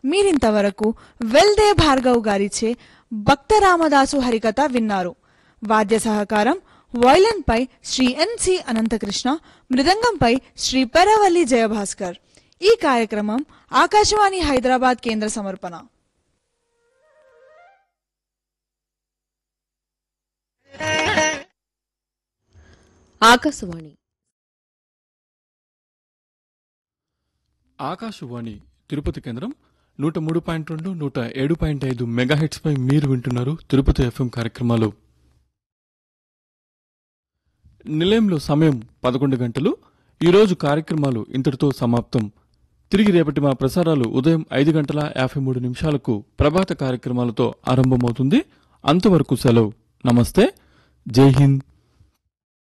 మీరింతవరకు వెల్దే భార్గవ్ గారిచే భక్త రామదాసు హరికథ విన్నారు వాద్య సహకారం వయలిన్ పై శ్రీ ఎన్సి అనంతకృష్ణ మృదంగంపై శ్రీ పెరవల్లి జయభాస్కర్ ఈ కార్యక్రమం ఆకాశవాణి హైదరాబాద్ కేంద్ర సమర్పణ ఆకాశవాణి ఆకాశవాణి తిరుపతి కేంద్రం నూట మూడు పాయింట్ రెండు నూట ఏడు పాయింట్ ఐదు మెగాహెట్స్ పై మీరు వింటున్నారు తిరుపతి ఎఫ్ఎం కార్యక్రమాలు నిలయంలో సమయం పదకొండు గంటలు ఈరోజు కార్యక్రమాలు ఇంతటితో సమాప్తం తిరిగి రేపటి మా ప్రసారాలు ఉదయం ఐదు గంటల యాభై మూడు నిమిషాలకు ప్రభాత కార్యక్రమాలతో ఆరంభమవుతుంది అంతవరకు సెలవు నమస్తే జై హింద్